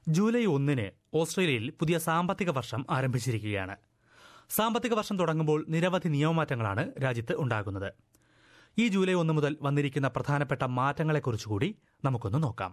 July ഒന്നിന് ഓസ്ട്രേലിയയിൽ പുതിയ സാമ്പത്തിക വർഷം ആരംഭിച്ചിരിക്കുകയാണ് സാമ്പത്തിക വർഷം തുടങ്ങുമ്പോൾ നിരവധി നിയമമാറ്റങ്ങളാണ് രാജ്യത്ത് ഉണ്ടാകുന്നത് ഈ ജൂലൈ ഒന്ന് മുതൽ വന്നിരിക്കുന്ന പ്രധാനപ്പെട്ട മാറ്റങ്ങളെക്കുറിച്ചുകൂടി നമുക്കൊന്ന് നോക്കാം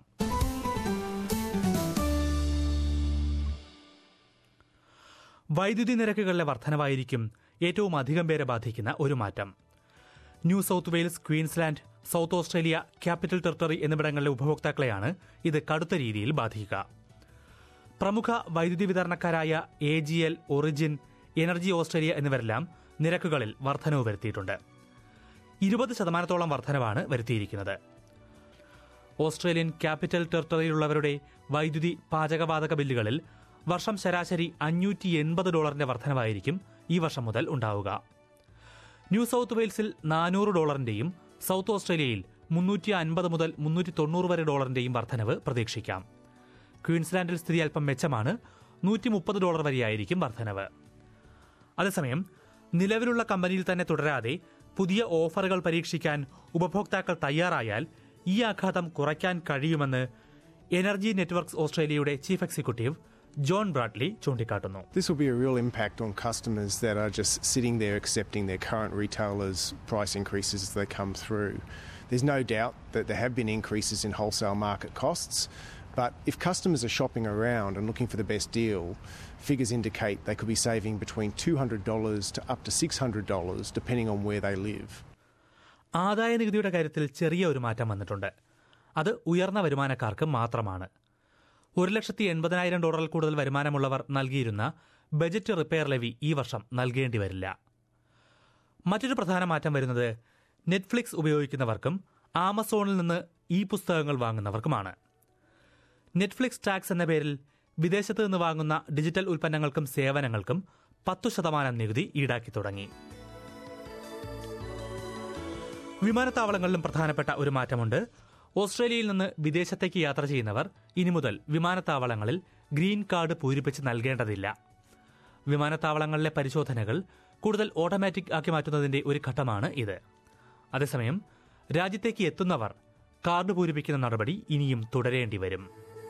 വൈദ്യുതി നിരക്കുകളിലെ വർധനവായിരിക്കും ഏറ്റവും അധികം പേരെ ബാധിക്കുന്ന ഒരു മാറ്റം New South Wales Queensland South Australia Capital Territory എന്നിവിടങ്ങളിലെ ഉപഭോക്താക്കളെയാണ് ഇത് കടുത്ത രീതിയിൽ ബാധിക്കുക പ്രമുഖ വൈദ്യുതി വിതരണക്കാരായ A G L Origin Energy Australia എന്നിവരെല്ലാം നിരക്കുകളിൽ വർധനവ് വരുത്തിയിട്ടുണ്ട് ഇരുപത് ശതമാനത്തോളം വർധനവാണ് വരുത്തിയിരിക്കുന്നത് ഓസ്ട്രേലിയൻ ക്യാപിറ്റൽ ടെറിട്ടറിയിലുള്ളവരുടെ വൈദ്യുതി പാചകവാതക ബില്ലുകളിൽ വർഷം ശരാശരി അഞ്ഞൂറ്റി എൺപത് ഡോളറിന്റെ വർധനവായിരിക്കും ഈ വർഷം മുതൽ ഉണ്ടാവുക ന്യൂ സൌത്ത് വെയിൽസിൽ നാനൂറ് ഡോളറിന്റെയും സൌത്ത് ഓസ്ട്രേലിയയിൽ മുന്നൂറ്റി അൻപത് മുതൽ മുന്നൂറ്റി തൊണ്ണൂറ് വരെ ഡോളറിന്റെയും വർധനവ് പ്രതീക്ഷിക്കാം ക്വീൻസ്ലാൻഡിൽ സ്ഥിതി അല്പം മെച്ചമാണ് നൂറ്റി മുപ്പത് ഡോളർ വരെയായിരിക്കും വർധനവ് അതേസമയം നിലവിലുള്ള കമ്പനിയിൽ തന്നെ തുടരാതെ പുതിയ ഓഫറുകൾ പരീക്ഷിക്കാൻ ഉപഭോക്താക്കൾ തയ്യാറായാൽ ഈ ആഘാതം കുറയ്ക്കാൻ കഴിയുമെന്ന് എനർജി നെറ്റ്വർക്ക്സ് ഓസ്ട്രേലിയയുടെ ചീഫ് എക്സിക്യൂട്ടീവ് ജോൺ ബ്രാഡ്ലി ചൂണ്ടിക്കാട്ടുന്നു This will be a real impact on customers that are just sitting there accepting their current retailers' price increases as they come through. There's no doubt that there have been increases in wholesale market costs, but if customers are shopping around and looking for the best deal, figures indicate they could be saving between $200 to up to $600 depending on where they live. ആദായ നികുതിയുടെ കാര്യത്തിൽ ചെറിയ ഒരു മാറ്റം വന്നിട്ടുണ്ട് അത് ഉയർന്ന വരുമാനക്കാർക്ക് മാത്രമാണ് ഒരു ലക്ഷത്തി എൺപതിനായിരം ഡോളറിൽ കൂടുതൽ വരുമാനമുള്ളവർ നൽകിയിരുന്ന ബജറ്റ് റിപ്പയർ ലെവി ഈ വർഷം നൽകേണ്ടി വരില്ല മറ്റൊരു പ്രധാന മാറ്റം വരുന്നത് നെറ്റ്ഫ്ലിക്സ് ഉപയോഗിക്കുന്നവർക്കും ആമസോണിൽ നിന്ന് ഈ പുസ്തകങ്ങൾ വാങ്ങുന്നവർക്കുമാണ് നെറ്റ്ഫ്ലിക്സ് ടാക്സ് എന്ന പേരിൽ വിദേശത്ത് നിന്ന് വാങ്ങുന്ന ഡിജിറ്റൽ ഉൽപ്പന്നങ്ങൾക്കും സേവനങ്ങൾക്കും പത്തു ശതമാനം നികുതി ഈടാക്കി തുടങ്ങി വിമാനത്താവളങ്ങളിലും പ്രധാനപ്പെട്ട ഒരു മാറ്റമുണ്ട് ഓസ്ട്രേലിയയിൽ നിന്ന് വിദേശത്തേക്ക് യാത്ര ചെയ്യുന്നവർ ഇനി മുതൽ വിമാനത്താവളങ്ങളിൽ ഗ്രീൻ കാർഡ് പൂരിപ്പിച്ച് നൽകേണ്ടതില്ല വിമാനത്താവളങ്ങളിലെ പരിശോധനകൾ കൂടുതൽ ഓട്ടോമാറ്റിക് ആക്കി മാറ്റുന്നതിന്റെ ഒരു ഘട്ടമാണ് ഇത് അതേസമയം രാജ്യത്തേക്ക് എത്തുന്നവർ കാർഡ് പൂരിപ്പിക്കുന്ന നടപടി ഇനിയും തുടരേണ്ടി വരും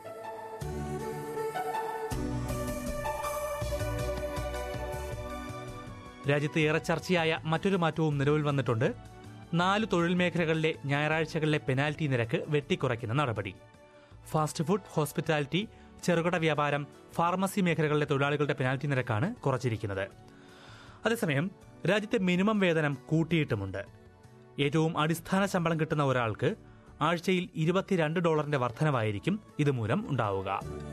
രാജ്യത്ത് ഏറെ ചർച്ചയായ മറ്റൊരു മാറ്റവും നിലവിൽ വന്നിട്ടുണ്ട് നാല് തൊഴിൽ മേഖലകളിലെ ഞായറാഴ്ചകളിലെ പെനാൽറ്റി നിരക്ക് വെട്ടിക്കുറയ്ക്കുന്ന നടപടി ഫാസ്റ്റ് ഫുഡ് ഹോസ്പിറ്റാലിറ്റി ചെറുകിട വ്യാപാരം ഫാർമസി മേഖലകളിലെ തൊഴിലാളികളുടെ പെനാൽറ്റി നിരക്കാണ് കുറച്ചിരിക്കുന്നത് അതേസമയം രാജ്യത്തെ മിനിമം വേതനം കൂട്ടിയിട്ടുമുണ്ട് ഏറ്റവും അടിസ്ഥാന ശമ്പളം കിട്ടുന്ന ഒരാൾക്ക് ആഴ്ചയിൽ ഇരുപത്തിരണ്ട് ഡോളറിന്റെ വർധനവായിരിക്കും ഇതുമൂലം ഉണ്ടാവുക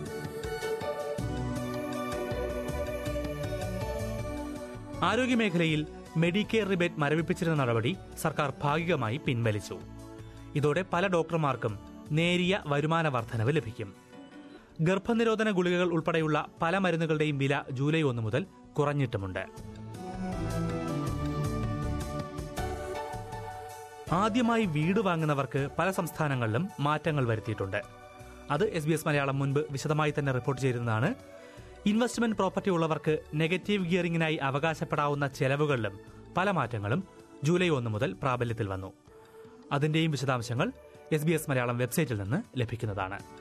ആരോഗ്യമേഖലയിൽ മെഡിക്കെയർ റിബേറ്റ് മരവിപ്പിച്ചിരുന്ന നടപടി സർക്കാർ ഭാഗികമായി പിൻവലിച്ചു ഇതോടെ പല ഡോക്ടർമാർക്കും നേരിയ വരുമാന വർധനവ് ലഭിക്കും ഗർഭനിരോധന ഗുളികകൾ ഉൾപ്പെടെയുള്ള പല മരുന്നുകളുടെയും വില ജൂലൈ ഒന്ന് മുതൽ കുറഞ്ഞിട്ടുമുണ്ട് ആദ്യമായി വീട് വാങ്ങുന്നവർക്ക് പല സംസ്ഥാനങ്ങളിലും മാറ്റങ്ങൾ വരുത്തിയിട്ടുണ്ട് അത് എസ് ബി എസ് മലയാളം മുൻപ് വിശദമായി തന്നെ റിപ്പോർട്ട് ചെയ്തിരുന്നതാണ് ഇൻവെസ്റ്റ്മെന്റ് പ്രോപ്പർട്ടി ഉള്ളവർക്ക് നെഗറ്റീവ് ഗിയറിംഗിനായി അവകാശപ്പെടാവുന്ന ചെലവുകളിലും പല മാറ്റങ്ങളും ജൂലൈ ഒന്ന് മുതൽ പ്രാബല്യത്തിൽ വന്നു അതിന്റെയും വിശദാംശങ്ങൾ എസ് ബി എസ് മലയാളം വെബ്സൈറ്റിൽ നിന്ന് ലഭിക്കുന്നതാണ്